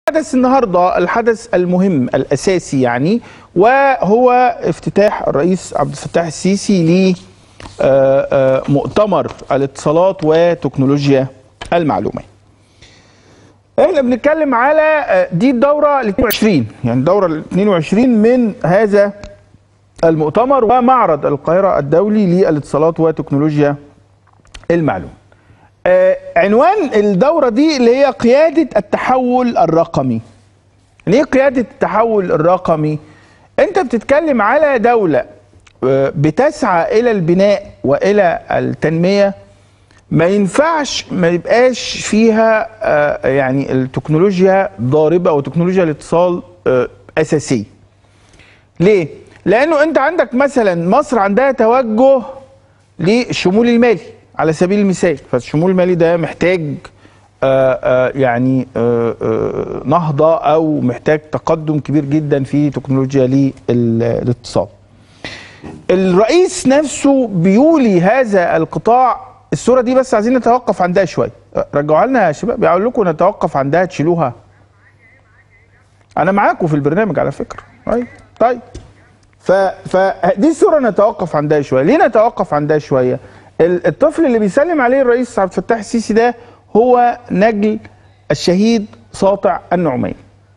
حدث النهارده الحدث المهم الاساسي يعني وهو افتتاح الرئيس عبد الفتاح السيسي ل مؤتمر الاتصالات وتكنولوجيا المعلومات. احنا بنتكلم على دي الدوره ال 22 يعني الدوره ال 22 من هذا المؤتمر ومعرض القاهره الدولي للاتصالات وتكنولوجيا المعلومات. آه عنوان الدورة دي اللي هي قيادة التحول الرقمي ليه قيادة التحول الرقمي انت بتتكلم على دولة آه بتسعى الى البناء والى التنمية ما ينفعش ما يبقاش فيها آه يعني التكنولوجيا ضاربة او تكنولوجيا الاتصال اساسية ليه لانه انت عندك مثلا مصر عندها توجه للشمول المالي على سبيل المثال فالشمول المالي ده محتاج آآ آآ يعني آآ نهضة أو محتاج تقدم كبير جدا في تكنولوجيا الاتصال الرئيس نفسه بيولي هذا القطاع الصورة دي بس عايزين نتوقف عندها شوية رجعوها لنا يا شباب بيقول لكم نتوقف عندها تشيلوها أنا معاكم في البرنامج على فكرة طيب طيب فدي الصورة نتوقف عندها شوية ليه نتوقف عندها شوية الطفل اللي بيسلم عليه الرئيس عبد الفتاح السيسي ده هو نجل الشهيد ساطع النعمان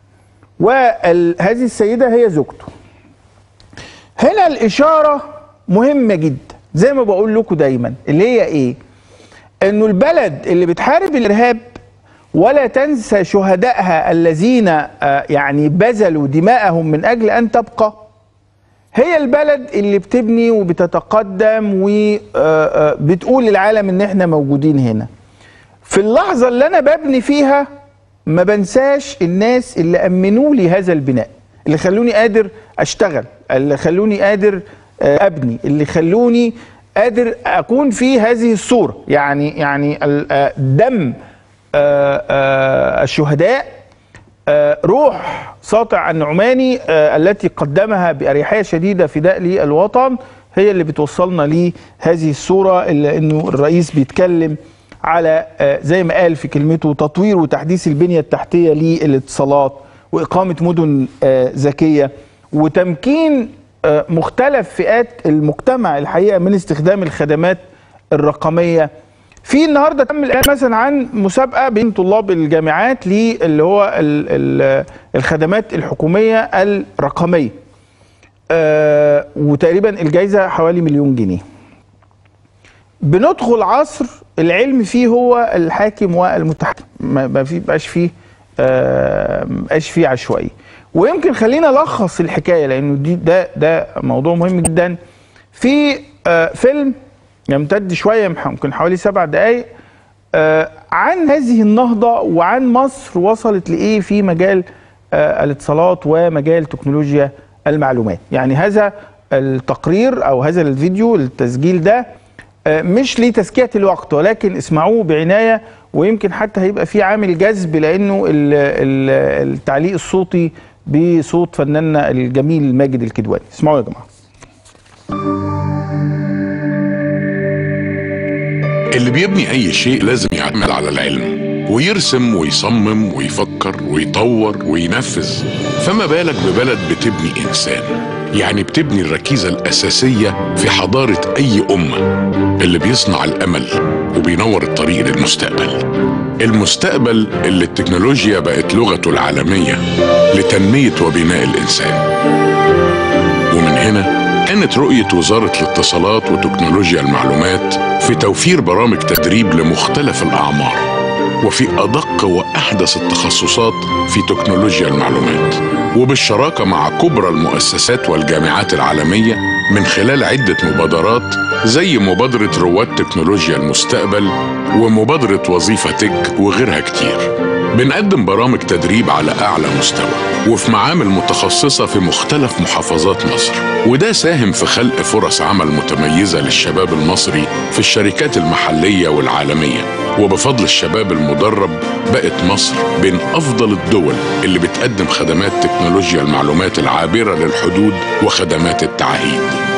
وهذه السيدة هي زوجته هنا الإشارة مهمة جدا زي ما بقول لكم دايما اللي هي إيه إنه البلد اللي بتحارب الإرهاب ولا تنسى شهدائها الذين يعني بذلوا دماءهم من أجل أن تبقى هي البلد اللي بتبني وبتتقدم وبتقول للعالم ان احنا موجودين هنا في اللحظة اللي انا ببني فيها ما بنساش الناس اللي امنوا لي هذا البناء اللي خلوني قادر اشتغل اللي خلوني قادر ابني اللي خلوني قادر اكون في هذه الصورة يعني يعني دم الشهداء روح ساطع النعماني التي قدمها بأريحية شديدة فداء للوطن هي اللي بتوصلنا لهذه الصورة اللي انه الرئيس بيتكلم على زي ما قال في كلمته تطوير وتحديث البنية التحتية للاتصالات وإقامة مدن ذكية وتمكين مختلف فئات المجتمع الحقيقة من استخدام الخدمات الرقمية في النهارده تم الاعلان مثلا عن مسابقه بين طلاب الجامعات اللي هو ال ال الخدمات الحكوميه الرقميه. آه وتقريبا الجائزه حوالي مليون جنيه. بندخل عصر العلم فيه هو الحاكم والمتحكم ما في بقاش فيه آه بقاش فيه عشوائيه. ويمكن خلينا نلخص الحكايه لانه دي ده ده موضوع مهم جدا في آه فيلم يمتد شويه يمكن حوالي سبع دقائق آه عن هذه النهضه وعن مصر وصلت لايه في مجال آه الاتصالات ومجال تكنولوجيا المعلومات يعني هذا التقرير او هذا الفيديو التسجيل ده آه مش لتزكيه الوقت ولكن اسمعوه بعنايه ويمكن حتى هيبقى في عامل جذب لانه ال ال التعليق الصوتي بصوت فناننا الجميل ماجد الكدواني اسمعوا يا جماعه اللي بيبني أي شيء لازم يعتمد على العلم ويرسم ويصمم ويفكر ويطور وينفذ فما بالك ببلد بتبني إنسان يعني بتبني الركيزة الأساسية في حضارة أي أمة اللي بيصنع الأمل وبينور الطريق للمستقبل المستقبل اللي التكنولوجيا بقت لغته العالمية لتنمية وبناء الإنسان ومن هنا كانت رؤية وزارة الاتصالات وتكنولوجيا المعلومات في توفير برامج تدريب لمختلف الأعمار وفي أدق وأحدث التخصصات في تكنولوجيا المعلومات وبالشراكة مع كبرى المؤسسات والجامعات العالمية من خلال عدة مبادرات زي مبادرة رواد تكنولوجيا المستقبل ومبادرة وظيفة تك وغيرها كتير بنقدم برامج تدريب على أعلى مستوى وفي معامل متخصصة في مختلف محافظات مصر وده ساهم في خلق فرص عمل متميزة للشباب المصري في الشركات المحلية والعالمية وبفضل الشباب المدرب بقت مصر بين أفضل الدول اللي بتقدم خدمات تكنولوجيا المعلومات العابرة للحدود وخدمات التعهيد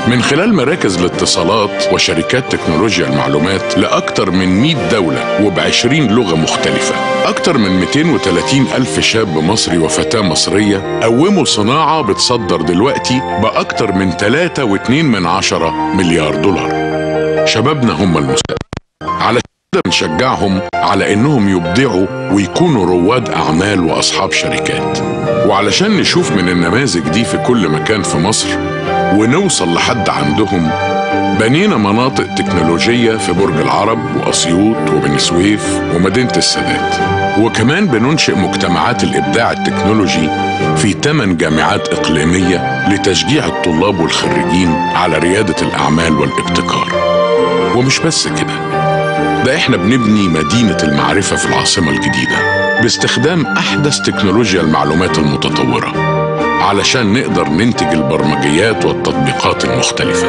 من خلال مراكز الاتصالات وشركات تكنولوجيا المعلومات لأكثر من 100 دولة وب20 لغة مختلفة أكثر من 230 ألف شاب مصري وفتاة مصرية قوموا صناعة بتصدر دلوقتي بأكثر من 3.2 من عشرة مليار دولار شبابنا هم المستقبل على كده بنشجعهم على انهم يبدعوا ويكونوا رواد اعمال واصحاب شركات وعلشان نشوف من النماذج دي في كل مكان في مصر ونوصل لحد عندهم بنينا مناطق تكنولوجية في برج العرب وأسيوط وبني سويف ومدينة السادات وكمان بننشئ مجتمعات الإبداع التكنولوجي في ثمان جامعات إقليمية لتشجيع الطلاب والخريجين على ريادة الأعمال والابتكار ومش بس كده ده احنا بنبني مدينة المعرفة في العاصمة الجديدة باستخدام أحدث تكنولوجيا المعلومات المتطورة علشان نقدر ننتج البرمجيات والتطبيقات المختلفة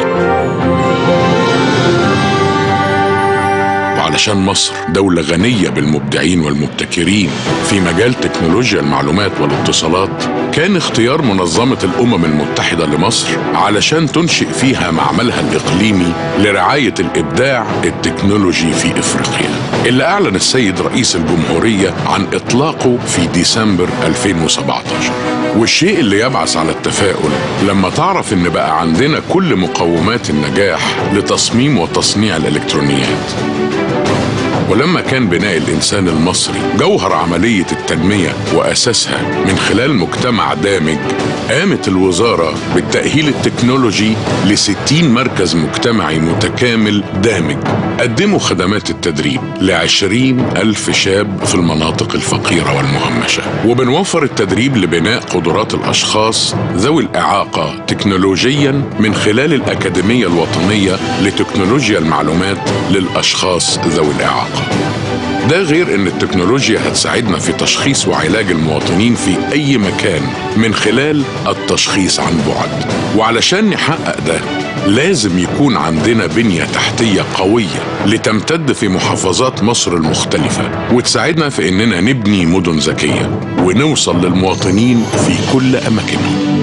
وعلشان مصر دولة غنية بالمبدعين والمبتكرين في مجال تكنولوجيا المعلومات والاتصالات كان اختيار منظمة الأمم المتحدة لمصر علشان تنشئ فيها معملها الإقليمي لرعاية الإبداع التكنولوجي في إفريقيا اللي أعلن السيد رئيس الجمهورية عن إطلاقه في ديسمبر 2017 والشيء اللي يبعث على التفاؤل لما تعرف ان بقى عندنا كل مقومات النجاح لتصميم وتصنيع الالكترونيات ولما كان بناء الإنسان المصري جوهر عملية التنمية وأساسها من خلال مجتمع دامج قامت الوزارة بالتأهيل التكنولوجي لستين مركز مجتمعي متكامل دامج قدموا خدمات التدريب لعشرين ألف شاب في المناطق الفقيرة والمهمشة وبنوفر التدريب لبناء قدرات الأشخاص ذوي الإعاقة تكنولوجيا من خلال الأكاديمية الوطنية لتكنولوجيا المعلومات للأشخاص ذوي الإعاقة ده غير ان التكنولوجيا هتساعدنا في تشخيص وعلاج المواطنين في اي مكان من خلال التشخيص عن بعد وعلشان نحقق ده لازم يكون عندنا بنية تحتية قوية لتمتد في محافظات مصر المختلفة وتساعدنا في اننا نبني مدن ذكية ونوصل للمواطنين في كل اماكنهم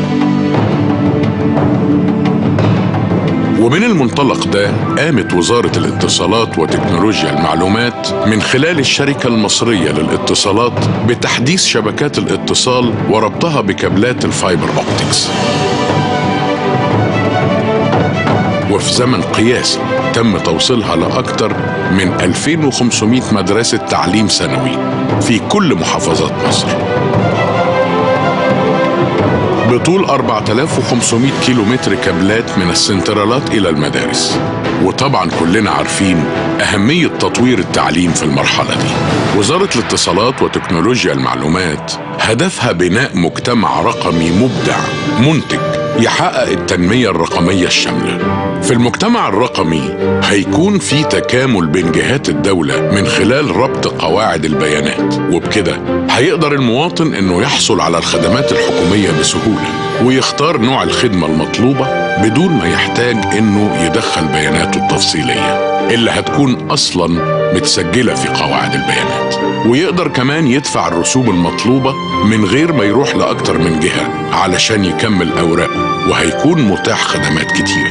ومن المنطلق ده قامت وزارة الاتصالات وتكنولوجيا المعلومات من خلال الشركة المصرية للاتصالات بتحديث شبكات الاتصال وربطها بكابلات الفايبر اوبتكس وفي زمن قياسي تم توصيلها لأكثر من 2500 مدرسة تعليم سنوي في كل محافظات مصر بطول 4500 كيلو متر كابلات من السنترالات إلى المدارس وطبعا كلنا عارفين أهمية تطوير التعليم في المرحلة دي وزارة الاتصالات وتكنولوجيا المعلومات هدفها بناء مجتمع رقمي مبدع منتج يحقق التنمية الرقمية الشاملة في المجتمع الرقمي هيكون في تكامل بين جهات الدولة من خلال ربط قواعد البيانات وبكده هيقدر المواطن انه يحصل على الخدمات الحكومية بسهولة ويختار نوع الخدمة المطلوبة بدون ما يحتاج انه يدخل بياناته التفصيلية اللي هتكون اصلا متسجلة في قواعد البيانات ويقدر كمان يدفع الرسوم المطلوبة من غير ما يروح لأكتر من جهة علشان يكمل أوراقه وهيكون متاح خدمات كتير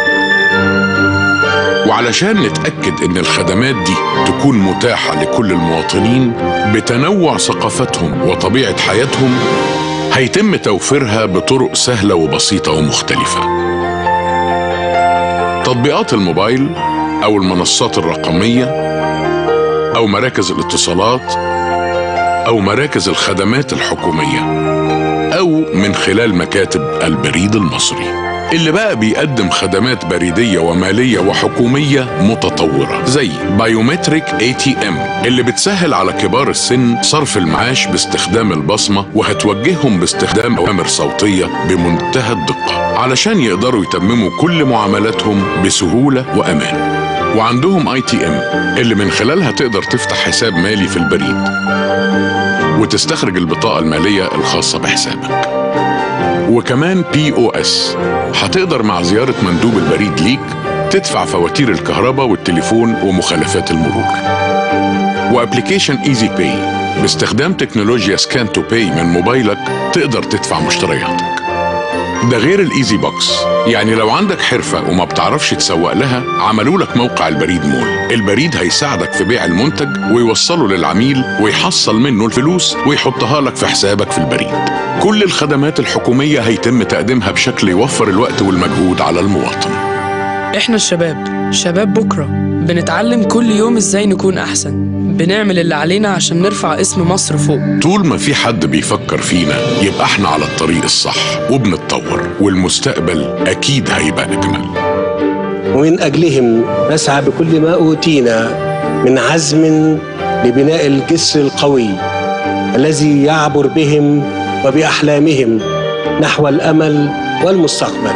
وعلشان نتأكد إن الخدمات دي تكون متاحة لكل المواطنين بتنوع ثقافتهم وطبيعة حياتهم هيتم توفيرها بطرق سهلة وبسيطة ومختلفة تطبيقات الموبايل أو المنصات الرقمية أو مراكز الاتصالات أو مراكز الخدمات الحكومية أو من خلال مكاتب البريد المصري اللي بقى بيقدم خدمات بريدية ومالية وحكومية متطورة زي بايومتريك اي تي ام اللي بتسهل على كبار السن صرف المعاش باستخدام البصمة وهتوجههم باستخدام أوامر صوتية بمنتهى الدقة علشان يقدروا يتمموا كل معاملاتهم بسهولة وأمان وعندهم اي تي ام اللي من خلالها تقدر تفتح حساب مالي في البريد وتستخرج البطاقة المالية الخاصة بحسابك وكمان بي او اس هتقدر مع زيارة مندوب البريد ليك تدفع فواتير الكهرباء والتليفون ومخالفات المرور وابلكيشن ايزي باي باستخدام تكنولوجيا سكان تو باي من موبايلك تقدر تدفع مشترياتك ده غير الايزي بوكس يعني لو عندك حرفة وما بتعرفش تسوق لها عملوا لك موقع البريد مول البريد هيساعدك في بيع المنتج ويوصله للعميل ويحصل منه الفلوس ويحطها لك في حسابك في البريد كل الخدمات الحكومية هيتم تقديمها بشكل يوفر الوقت والمجهود على المواطن احنا الشباب شباب بكرة بنتعلم كل يوم ازاي نكون احسن بنعمل اللي علينا عشان نرفع اسم مصر فوق طول ما في حد بيفكر فينا يبقى احنا على الطريق الصح وبنتطور والمستقبل اكيد هيبقى اجمل ومن أجلهم نسعى بكل ما أوتينا من عزم لبناء الجسر القوي الذي يعبر بهم وبأحلامهم نحو الأمل والمستقبل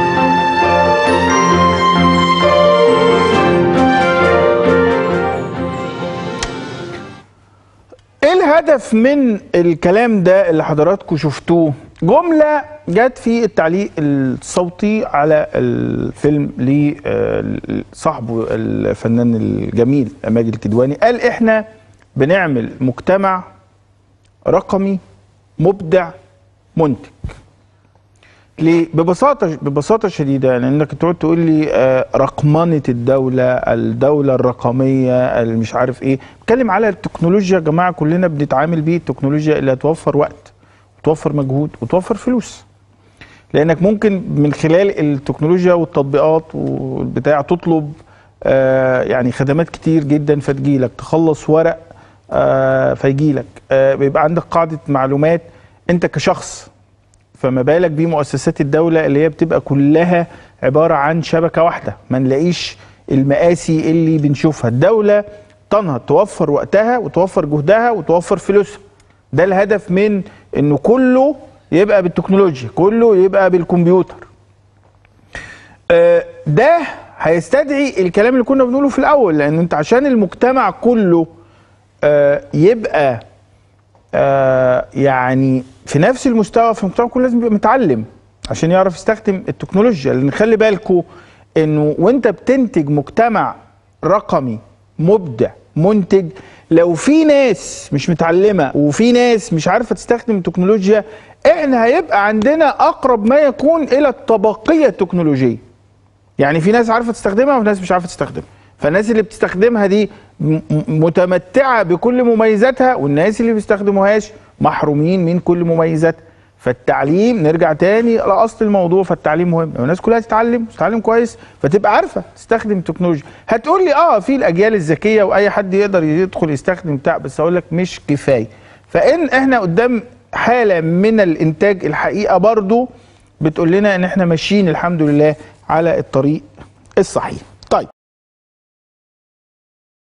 ايه الهدف من الكلام ده اللي حضراتكم شفتوه جملة جت في التعليق الصوتي على الفيلم لصاحبه الفنان الجميل ماجد الكدواني قال احنا بنعمل مجتمع رقمي مبدع منتج ليه؟ ببساطة ببساطة شديدة لأنك تقعد تقول لي آه، رقمنة الدولة، الدولة الرقمية، مش عارف إيه، بتكلم على التكنولوجيا يا جماعة كلنا بنتعامل بيه التكنولوجيا اللي هتوفر وقت وتوفر مجهود وتوفر فلوس. لأنك ممكن من خلال التكنولوجيا والتطبيقات والبتاع تطلب آه، يعني خدمات كتير جدا فتجيلك، تخلص ورق آه، فيجيلك، آه، بيبقى عندك قاعدة معلومات أنت كشخص فما بالك بمؤسسات الدولة اللي هي بتبقى كلها عبارة عن شبكة واحدة ما نلاقيش المآسي اللي بنشوفها الدولة تنهض توفر وقتها وتوفر جهدها وتوفر فلوسها ده الهدف من انه كله يبقى بالتكنولوجيا كله يبقى بالكمبيوتر آه، ده هيستدعي الكلام اللي كنا بنقوله في الاول لان انت عشان المجتمع كله آه، يبقى آه، يعني في نفس المستوى في المجتمع كله لازم يبقى متعلم عشان يعرف يستخدم التكنولوجيا لان خلي بالكوا انه وانت بتنتج مجتمع رقمي مبدع منتج لو في ناس مش متعلمه وفي ناس مش عارفه تستخدم التكنولوجيا احنا هيبقى عندنا اقرب ما يكون الى الطبقيه التكنولوجيه يعني في ناس عارفه تستخدمها وفي ناس مش عارفه تستخدمها فالناس اللي بتستخدمها دي م- م- متمتعه بكل مميزاتها والناس اللي بيستخدموهاش محرومين من كل مميزاتها فالتعليم نرجع تاني لاصل الموضوع فالتعليم مهم لو الناس كلها تتعلم تتعلم كويس فتبقى عارفه تستخدم التكنولوجيا هتقول لي اه في الاجيال الذكيه واي حد يقدر يدخل يستخدم بتاع بس اقول لك مش كفايه فان احنا قدام حاله من الانتاج الحقيقه برضو بتقول لنا ان احنا ماشيين الحمد لله على الطريق الصحيح